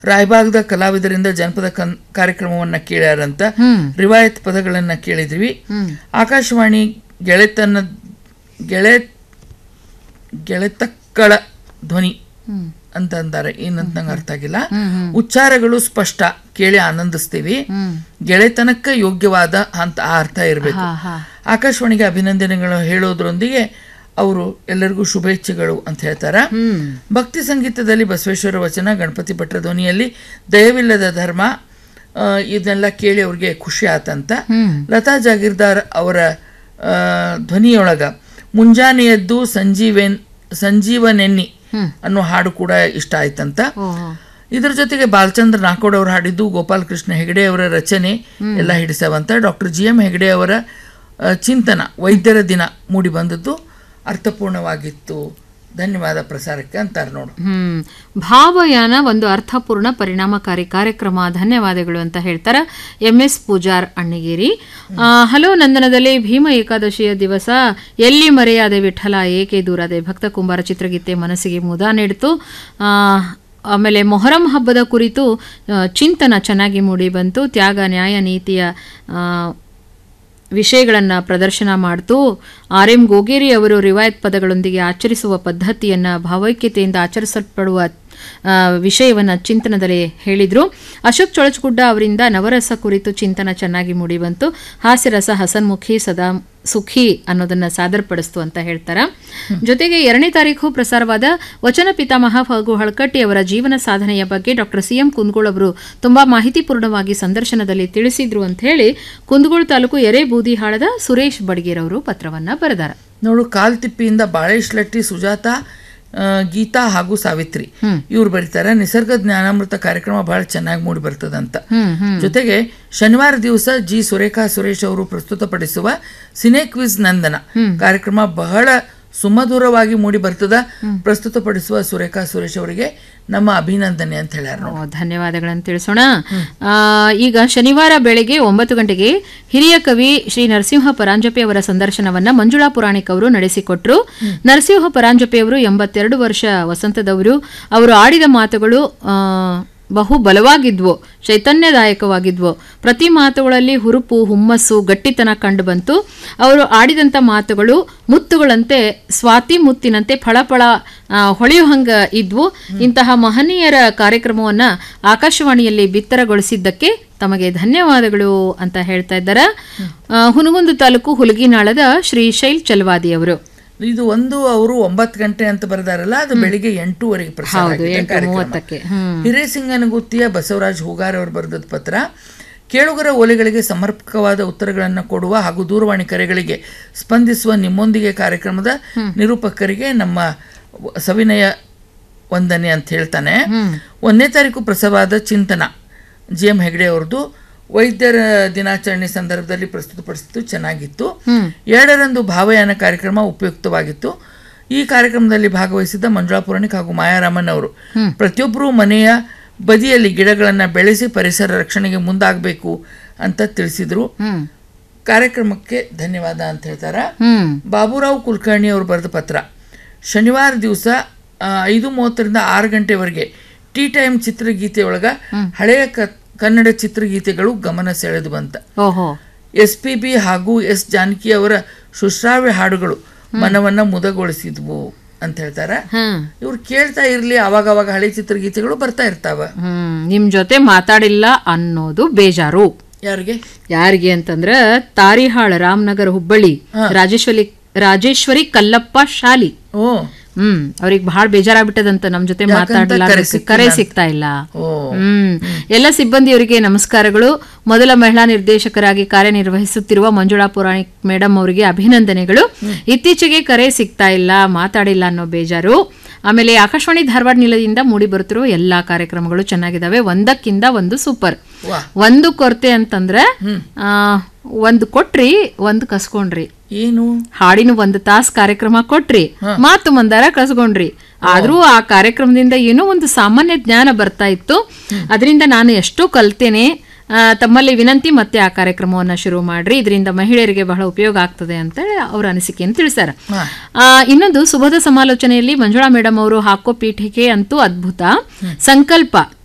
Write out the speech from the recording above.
ರಾಯಬಾಗ್ದ ಕಲಾವಿದರಿಂದ ಜನಪದ ಕನ್ ಕಾರ್ಯಕ್ರಮವನ್ನ ಕೇಳ್ಯಾರಂತ ರಿವಾಯತ್ ಪದಗಳನ್ನ ಕೇಳಿದ್ವಿ ಆಕಾಶವಾಣಿ ಗೆಳೆತನ ಗೆಳೆ ಗೆಳೆತಕ್ಕಳ ಧ್ವನಿ ಅಂತ ಅಂತಾರೆ ಏನಂತ ನಂಗೆ ಅರ್ಥ ಆಗಿಲ್ಲ ಉಚ್ಚಾರಗಳು ಸ್ಪಷ್ಟ ಕೇಳಿ ಆನಂದಿಸ್ತೀವಿ ಗೆಳೆತನಕ್ಕ ಯೋಗ್ಯವಾದ ಅಂತ ಆ ಅರ್ಥ ಇರಬೇಕು ಆಕಾಶವಾಣಿಗೆ ಅಭಿನಂದನೆಗಳು ಹೇಳೋದ್ರೊಂದಿಗೆ ಅವರು ಎಲ್ಲರಿಗೂ ಶುಭೇಚ್ಛೆಗಳು ಅಂತ ಹೇಳ್ತಾರ ಭಕ್ತಿ ಸಂಗೀತದಲ್ಲಿ ಬಸವೇಶ್ವರ ವಚನ ಗಣಪತಿ ಭಟ್ರ ಧ್ವನಿಯಲ್ಲಿ ದಯವಿಲ್ಲದ ಧರ್ಮ ಆ, ಇದನ್ನೆಲ್ಲ ಕೇಳಿ ಅವ್ರಿಗೆ ಖುಷಿ ಆತಂತ ಲತಾ ಜಾಗೀರ್ದಾರ್ ಅವರ ಆ, ಧ್ವನಿಯೊಳಗ ಮುಂಜಾನೆ ಎದ್ದು ಸಂಜೀವೆನ್ ಸಂಜೀವನೆನ್ನಿ ಅನ್ನೋ ಹಾಡು ಕೂಡ ಇಷ್ಟ ಆಯ್ತಂತ ಇದ್ರ ಜೊತೆಗೆ ಬಾಲಚಂದ್ರ ನಾಕೋಡ್ ಅವರು ಹಾಡಿದ್ದು ಗೋಪಾಲ್ ಕೃಷ್ಣ ಹೆಗಡೆ ಅವರ ರಚನೆ ಎಲ್ಲ ಹಿಡಿಸವಂತ ಡಾಕ್ಟರ್ ಜಿ ಎಂ ಹೆಗಡೆ ಅವರ ಆ, ಚಿಂತನ ವೈದ್ಯರ ದಿನ ಮೂಡಿ ಬಂದದ್ದು ಅರ್ಥಪೂರ್ಣವಾಗಿತ್ತು ಧನ್ಯವಾದ ಪ್ರಸಾರಕ್ಕೆ ಅಂತಾರೆ ನೋಡು ಹ್ಮ್ ಭಾವಯಾನ ಒಂದು ಅರ್ಥಪೂರ್ಣ ಪರಿಣಾಮಕಾರಿ ಕಾರ್ಯಕ್ರಮ ಧನ್ಯವಾದಗಳು ಅಂತ ಹೇಳ್ತಾರ ಎಂ ಎಸ್ ಪೂಜಾರ್ ಅಣ್ಣಿಗೇರಿ ಆ, ಹಲೋ ನಂದನದಲ್ಲಿ ಭೀಮ ಏಕಾದಶಿಯ ದಿವಸ ಎಲ್ಲಿ ಮರೆಯಾದೆ ವಿಠಲ ಏಕೆ ದೂರಾದೆ ಭಕ್ತ ಕುಂಬಾರ ಚಿತ್ರಗೀತೆ ಮನಸ್ಸಿಗೆ ಮುದ ನೀಡಿತು ಆ, ಆಮೇಲೆ ಮೊಹರಂ ಹಬ್ಬದ ಕುರಿತು ಆ, ಚಿಂತನ ಚೆನ್ನಾಗಿ ಮೂಡಿ ಬಂತು ತ್ಯಾಗ ನ್ಯಾಯ ನೀತಿಯ ಆ, ವಿಷಯಗಳನ್ನು ಪ್ರದರ್ಶನ ಮಾಡ್ತು ಆರ್ ಎಂ ಗೋಗೇರಿ ಅವರು ರಿವಾಯತ್ ಪದಗಳೊಂದಿಗೆ ಆಚರಿಸುವ ಪದ್ಧತಿಯನ್ನು ಭಾವೈಕ್ಯತೆಯಿಂದ ಆಚರಿಸಲ್ಪಡುವ ಆ, ವಿಷಯವನ್ನ ಚಿಂತನದಲ್ಲಿ ಹೇಳಿದ್ರು ಅಶೋಕ್ ಚೊಳಚಗುಡ್ಡ ಅವರಿಂದ ನವರಸ ಕುರಿತು ಚಿಂತನ ಚೆನ್ನಾಗಿ ಮೂಡಿಬಂತು ಹಾಸ್ಯರಸ ಹಸನ್ಮುಖಿ ಸದಾ ಸುಖಿ ಅನ್ನೋದನ್ನ ಸಾದರಪಡಿಸ್ತು ಅಂತ ಹೇಳ್ತಾರ ಜೊತೆಗೆ ಎರಡನೇ ತಾರೀಕು ಪ್ರಸಾರವಾದ ವಚನ ಪಿತಾಮಹ ಹಾಗೂ ಹಳಕಟ್ಟಿ ಅವರ ಜೀವನ ಸಾಧನೆಯ ಬಗ್ಗೆ ಡಾಕ್ಟರ್ ಸಿ ಎಂ ಕುಂದಗೋಳ್ ಅವರು ತುಂಬಾ ಮಾಹಿತಿಪೂರ್ಣವಾಗಿ ಸಂದರ್ಶನದಲ್ಲಿ ತಿಳಿಸಿದ್ರು ಅಂತ ಹೇಳಿ ಕುಂದಗೋಳ ತಾಲೂಕು ಎರೆಬೂದಿಹಾಳದ ಸುರೇಶ್ ಬಡ್ಗೇರ್ ಅವರು ಪತ್ರವನ್ನ ಬರೆದಾರ ನೋಡು ಕಾಲ್ತಿಪ್ಪಿಯಿಂದ ಬಾಳೇಶ್ ಲಟ್ಟಿ ಸುಜಾತ ಆ, ಗೀತಾ ಹಾಗೂ ಸಾವಿತ್ರಿ ಇವ್ರು ಬರೀತಾರೆ ನಿಸರ್ಗ ಜ್ಞಾನಾಮೃತ ಕಾರ್ಯಕ್ರಮ ಬಹಳ ಚೆನ್ನಾಗಿ ಮೂಡಿ ಬರ್ತದಂತ ಜೊತೆಗೆ ಶನಿವಾರ ದಿವಸ ಜಿ ಸುರೇಖಾ ಸುರೇಶ್ ಅವರು ಪ್ರಸ್ತುತಪಡಿಸುವ ಸಿನೆ ಕ್ವಿಜ್ ನಂದನ ಕಾರ್ಯಕ್ರಮ ಬಹಳ ಸುಮಧುರವಾಗಿ ಮೂಡಿ ಬರ್ತದ ಪ್ರಸ್ತುತಪಡಿಸುವ ಸುರೇಖಾ ಸುರೇಶ್ ಅವರಿಗೆ ನಮ್ಮ ಅಭಿನಂದನೆ ಅಂತ ಹೇಳ್ಯಾರ ನೋಡಿ ಓ, ಧನ್ಯವಾದಗಳನ್ನು ತಿಳಿಸೋಣ ಆ, ಈಗ ಶನಿವಾರ ಬೆಳಗ್ಗೆ ಒಂಬತ್ತು ಗಂಟೆಗೆ ಹಿರಿಯ ಕವಿ ಶ್ರೀ ನರಸಿಂಹ ಪರಾಂಜಪೆ ಅವರ ಸಂದರ್ಶನವನ್ನ ಮಂಜುಳಾ ಪುರಾಣಿಕ್ ಅವರು ನಡೆಸಿಕೊಟ್ರು ನರಸಿಂಹ ಪರಾಂಜಪೆ ಅವರು ಎಂಬತ್ತೆರಡು ವರ್ಷ ವಸಂತದವರು ಅವರು ಆಡಿದ ಮಾತುಗಳು ಆ, ಬಹು ಬಲವಾಗಿದ್ವು ಚೈತನ್ಯದಾಯಕವಾಗಿದ್ವು ಪ್ರತಿ ಮಾತುಗಳಲ್ಲಿ ಹುರುಪು ಹುಮ್ಮಸ್ಸು ಗಟ್ಟಿತನ ಕಂಡು ಬಂತು ಅವರು ಆಡಿದಂಥ ಮಾತುಗಳು ಮುತ್ತುಗಳಂತೆ ಸ್ವಾತಿ ಮುತ್ತಿನಂತೆ ಫಳಫಳ ಆ, ಹೊಳೆಯುವಂಗ ಇದ್ವು ಇಂತಹ ಮಹನೀಯರ ಕಾರ್ಯಕ್ರಮವನ್ನ ಆಕಾಶವಾಣಿಯಲ್ಲಿ ಬಿತ್ತರಗೊಳಿಸಿದ್ದಕ್ಕೆ ತಮಗೆ ಧನ್ಯವಾದಗಳು ಅಂತ ಹೇಳ್ತಾ ಇದ್ದಾರೆ ಆ, ಹುನಗುಂದ ತಾಲೂಕು ಹುಲಗಿನಾಳದ ಶ್ರೀ ಶೈಲ್ ಚಲವಾದಿ ಅವರು ಇದು ಒಂದು ಅವರು ಒಂಬತ್ತು ಗಂಟೆ ಅಂತ ಬರೆದಾರಲ್ಲ ಅದು ಬೆಳಿಗ್ಗೆ ಎಂಟೂವರೆಗೆ ಪ್ರಸಾರ ಹೌದು, ಆಗಿದೆ ಎಂಟು ಕಾರ್ಯಕ್ರಮ. ಮೂವತ್ತಕ್ಕೆ. ಹ್ಮ್. ಹಿರೇಸಿಂಗನಗುತ್ತಿಯ ಬಸವರಾಜ್ ಹೂಗಾರ್ ಅವರು ಬರೆದ ಪತ್ರ ಕೇಳುಗರ ಓಲೆಗಳಿಗೆ ಸಮರ್ಪಕವಾದ ಉತ್ತರಗಳನ್ನು ಕೊಡುವ ಹಾಗೂ ದೂರವಾಣಿ ಕರೆಗಳಿಗೆ ಸ್ಪಂದಿಸುವ ನಿಮ್ಮೊಂದಿಗೆ ಕಾರ್ಯಕ್ರಮದ ನಿರೂಪಕರಿಗೆ ನಮ್ಮ ವ- ಸವಿನಯ ವಂದನೆ ಅಂತ ಹೇಳ್ತಾನೆ ಒಂದನೇ ತಾರೀಕು ಪ್ರಸವಾದ ಚಿಂತನ ಜಿ ಎಂ ಹೆಗಡೆ ಅವ್ರದ್ದು ವೈದ್ಯರ ದಿನಾಚರಣೆ ಸಂದರ್ಭದಲ್ಲಿ ಪ್ರಸ್ತುತಪಡಿಸಿದ್ದು ಚೆನ್ನಾಗಿತ್ತು ಎರಡರಂದು ಭಾವಯಾನ ಕಾರ್ಯಕ್ರಮ ಉಪಯುಕ್ತವಾಗಿತ್ತು ಈ ಕಾರ್ಯಕ್ರಮದಲ್ಲಿ ಭಾಗವಹಿಸಿದ್ದ ಮಂಜುಳಾ ಪುರಾಣಿಕ್ ಹಾಗೂ ಮಾಯಾರಾಮನ್ ಅವರು ಪ್ರತಿಯೊಬ್ಬರೂ ಮನೆಯ ಬದಿಯಲ್ಲಿ ಗಿಡಗಳನ್ನು ಬೆಳೆಸಿ ಪರಿಸರ ರಕ್ಷಣೆಗೆ ಮುಂದಾಗಬೇಕು ಅಂತ ತಿಳಿಸಿದ್ರು ಕಾರ್ಯಕ್ರಮಕ್ಕೆ ಧನ್ಯವಾದ ಅಂತ ಹೇಳ್ತಾರ ಹ್ಮ್ ಬಾಬುರಾವ್ ಕುಲಕರ್ಣಿ ಅವರು ಬರೆದ ಪತ್ರ ಶನಿವಾರ ದಿವಸ ಐದು ಮೂವತ್ತರಿಂದ ಆರು ಗಂಟೆವರೆಗೆ ಟೀ ಟೈಮ್ ಚಿತ್ರಗೀತೆ ಒಳಗ ಹಳೆಯ ಕ- ಕನ್ನಡ ಚಿತ್ರಗೀತೆಗಳು ಗಮನ ಸೆಳೆದು ಬಂತ ಓಹೋ ಎಸ್ ಪಿ ಬಿ ಹಾಗೂ ಎಸ್ ಜಾನಕಿ ಅವರ ಸುಶ್ರಾವ್ಯ ಹಾಡುಗಳು ಮನವನ್ನ ಮುದಗೊಳಿಸಿದ್ವು ಅಂತ ಹೇಳ್ತಾರ ಹ್ಮ್ ಇವ್ರು ಕೇಳ್ತಾ ಇರ್ಲಿ ಅವಾಗ ಅವಾಗ ಹಳೆ ಚಿತ್ರಗೀತೆಗಳು ಬರ್ತಾ ಇರ್ತಾವ ಹ್ಮ್ ನಿಮ್ ಜೊತೆ ಮಾತಾಡಿಲ್ಲ ಅನ್ನೋದು ಬೇಜಾರು ಯಾರಿಗೆ ಯಾರಿಗೆ ಅಂತಂದ್ರ ತಾರಿಹಾಳ ರಾಮನಗರ ಹುಬ್ಬಳ್ಳಿ ರಾಜೇಶ್ವರಿ ರಾಜೇಶ್ವರಿ ಕಲ್ಲಪ್ಪ ಶಾಲಿ ಓ ಹ್ಮ್ ಅವ್ರಿಗೆ ಬಹಳ ಬೇಜಾರಾಗ್ಬಿಟ್ಟದಂತ ನಮ್ ಜೊತೆ ಮಾತಾಡಲ್ಲ ಕರೆ ಸಿಕ್ಕಿಲ್ಲ ಕರೆ ಸಿಗ್ತಾ ಇಲ್ಲ ಓ ಹ್ಮ್ ಎಲ್ಲ ಸಿಬ್ಬಂದಿಯವರಿಗೆ ನಮಸ್ಕಾರಗಳು ಮೊದಲ ಮಹಿಳಾ ನಿರ್ದೇಶಕರಾಗಿ ಕಾರ್ಯನಿರ್ವಹಿಸುತ್ತಿರುವ ಮಂಜುಳಾ ಪುರಾಣಿಕ್ ಮೇಡಮ್ ಅವರಿಗೆ ಅಭಿನಂದನೆಗಳು ಇತ್ತೀಚೆಗೆ ಕರೆ ಸಿಗ್ತಾ ಇಲ್ಲ ಮಾತಾಡಿಲ್ಲ ಅನ್ನೋ ಬೇಜಾರು ಆಮೇಲೆ ಆಕಾಶವಾಣಿ ಧಾರವಾಡ ನಿಲಯದಿಂದ ಮೂಡಿ ಬರುತ್ತಿರುವ ಎಲ್ಲಾ ಕಾರ್ಯಕ್ರಮಗಳು ಚೆನ್ನಾಗಿದಾವೆ ಒಂದಕ್ಕಿಂತ ಒಂದು ಸೂಪರ್ ವಾ ಒಂದು ಕೊರತೆ ಅಂತಂದ್ರೆ ಆ, ಒಂದು ಕೊಟ್ರಿ ಒಂದು ಕಸ್ಕೊಂಡ್ರಿ ಏನು ಹಾಡಿನ ಒಂದು ತಾಸ್ ಕಾರ್ಯಕ್ರಮ ಕೊಟ್ರಿ ಮಾತು ಮಂದಾರ ಕಸ್ಕೊಂಡ್ರಿ ಆದ್ರೂ ಆ ಕಾರ್ಯಕ್ರಮದಿಂದ ಏನೋ ಒಂದು ಸಾಮಾನ್ಯ ಜ್ಞಾನ ಬರ್ತಾ ಇತ್ತು ಅದರಿಂದ ನಾನು ಎಷ್ಟೋ ಕಲ್ತೇನೆ ಆ, ತಮ್ಮಲ್ಲಿ ವಿನಂತಿ ಮತ್ತೆ ಆ ಕಾರ್ಯಕ್ರಮವನ್ನ ಶುರು ಮಾಡ್ರಿ ಇದರಿಂದ ಮಹಿಳೆಯರಿಗೆ ಬಹಳ ಉಪಯೋಗ ಆಗ್ತದೆ ಅಂತ ಅವ್ರ ಅನಿಸಿಕೆಯನ್ನು ತಿಳಿಸ್ಯಾರ ಆ, ಇನ್ನೊಂದು ಸುಭದ ಸಮಾಲೋಚನೆಯಲ್ಲಿ ಮಂಜುಳಾ ಮೇಡಮ್ ಅವರು ಹಾಕೋ ಪೀಠಿಕೆ ಅಂತೂ ಅದ್ಭುತ ಸಂಕಲ್ಪ